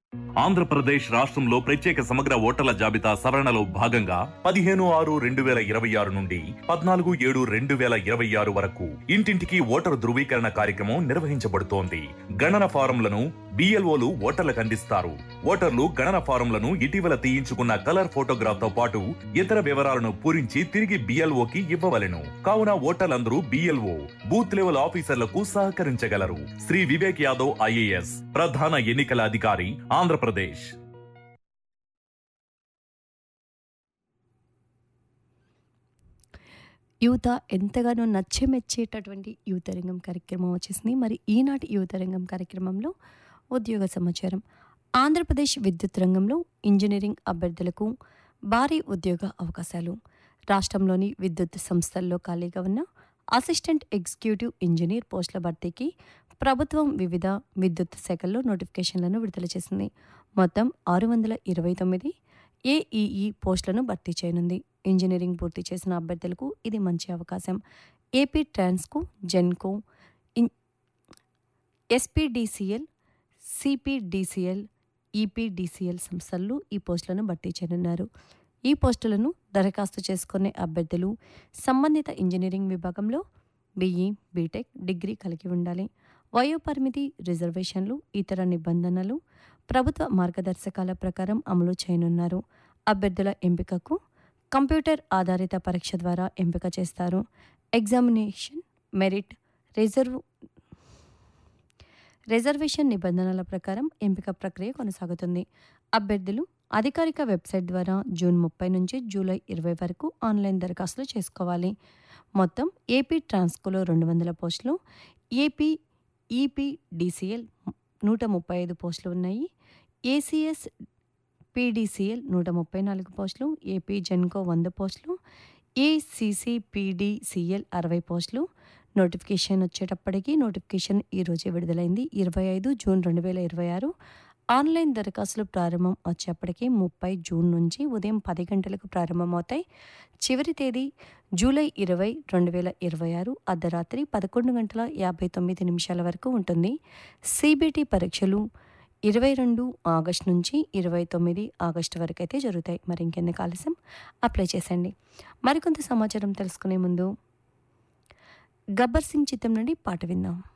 ఆంధ్రప్రదేశ్ రాష్ట్రంలో ప్రత్యేక సమగ్ర ఓటర్ల జాబితా సవరణలో భాగంగా పదిహేను ఆరు రెండు వేల ఇరవై ఆరు నుండి పద్నాలుగు ఏడు రెండు వేల ఇరవై ఆరు వరకు ఇంటింటికి ఓటరు ధృవీకరణ కార్యక్రమం నిర్వహించబడుతోంది గణన ఫారంలను బిఎల్ఓలు ఓటర్లకు అందిస్తారు ఓటర్లు గణన ఫారంలను ఇటీవల తీయించుకున్న కలర్ ఫోటోగ్రాఫ్ తో పాటు ఇతర వివరాలను పూరించి తిరిగి బిఎల్ఓకి ఇవ్వవలెను కావున ఓటర్లందరూ బిఎల్ఓ బూత్ లెవెల్ ఆఫీసర్లకు సహకరించగలరు శ్రీ వివేక్ యాదవ్ ఐఏఎస్ ప్రధాన ఎన్నికల అధికారి ఆంధ్రప్రదేశ్ యువత ఎంతగానో నచ్చమెచ్చేటటువంటి యువత రంగం కార్యక్రమం వచ్చేసింది మరి ఈనాటి యువత రంగం కార్యక్రమంలో ఉద్యోగ సమాచారం ఆంధ్రప్రదేశ్ విద్యుత్ రంగంలో ఇంజనీరింగ్ అభ్యర్థులకు భారీ ఉద్యోగ అవకాశాలు రాష్ట్రంలోని విద్యుత్ సంస్థల్లో ఖాళీగా ఉన్న అసిస్టెంట్ ఎగ్జిక్యూటివ్ ఇంజనీర్ పోస్టుల భర్తీకి ప్రభుత్వం వివిధ విద్యుత్ శాఖల్లో నోటిఫికేషన్లను విడుదల చేసింది మొత్తం ఆరు వందల ఇరవై తొమ్మిది ఏఈఈ పోస్టులను భర్తీ చేయనుంది ఇంజనీరింగ్ పూర్తి చేసిన అభ్యర్థులకు ఇది మంచి అవకాశం ఏపీ ట్రాన్స్కో జెన్కో ఇన్ ఎస్పీడీసీఎల్ సిపిడిసిఎల్ ఈపీడీసీఎల్ సంస్థలు ఈ పోస్టులను భర్తీ చేయనున్నారు ఈ పోస్టులను దరఖాస్తు చేసుకునే అభ్యర్థులు సంబంధిత ఇంజనీరింగ్ విభాగంలో బీఈ బీటెక్ డిగ్రీ కలిగి ఉండాలి వయోపరిమితి రిజర్వేషన్లు ఇతర నిబంధనలు ప్రభుత్వ మార్గదర్శకాల ప్రకారం అమలు చేయనున్నారు అభ్యర్థుల ఎంపికకు కంప్యూటర్ ఆధారిత పరీక్ష ద్వారా ఎంపిక చేస్తారు ఎగ్జామినేషన్ మెరిట్ రిజర్వ్ రిజర్వేషన్ నిబంధనల ప్రకారం ఎంపిక ప్రక్రియ కొనసాగుతుంది అభ్యర్థులు అధికారిక వెబ్సైట్ ద్వారా జూన్ ముప్పై నుంచి జూలై ఇరవై వరకు ఆన్లైన్ దరఖాస్తులు చేసుకోవాలి మొత్తం ఏపీ ట్రాన్స్కోలో రెండు వందల పోస్టులు ఏపీ ఈపీడీసీఎల్ నూట ముప్పై ఐదు పోస్టులు ఉన్నాయి ఏసీఎస్ పీడీసీఎల్ నూట ముప్పై నాలుగు పోస్టులు ఏపీ జెన్కో వంద పోస్టులు ఏసీసీపీడీసీఎల్ అరవై పోస్టులు నోటిఫికేషన్ వచ్చేటప్పటికి నోటిఫికేషన్ ఈరోజే విడుదలైంది ఇరవై ఐదు జూన్ రెండు వేల ఇరవై ఆరు ఆన్లైన్ దరఖాస్తులు ప్రారంభం వచ్చేప్పటికి ముప్పై జూన్ నుంచి ఉదయం పది గంటలకు ప్రారంభమవుతాయి చివరి తేదీ జూలై ఇరవై రెండు వేల ఇరవై ఆరు అర్ధరాత్రి పదకొండు గంటల యాభై తొమ్మిది నిమిషాల వరకు ఉంటుంది సిబిటి పరీక్షలు ఇరవై రెండు ఆగస్టు నుంచి ఇరవై తొమ్మిది ఆగస్టు వరకు అయితే జరుగుతాయి మరి ఇంకెందుకు ఆలస్యం అప్లై చేసండి మరికొంత సమాచారం తెలుసుకునే ముందు గబ్బర్ సింగ్ చిత్రం నుండి పాట విందాం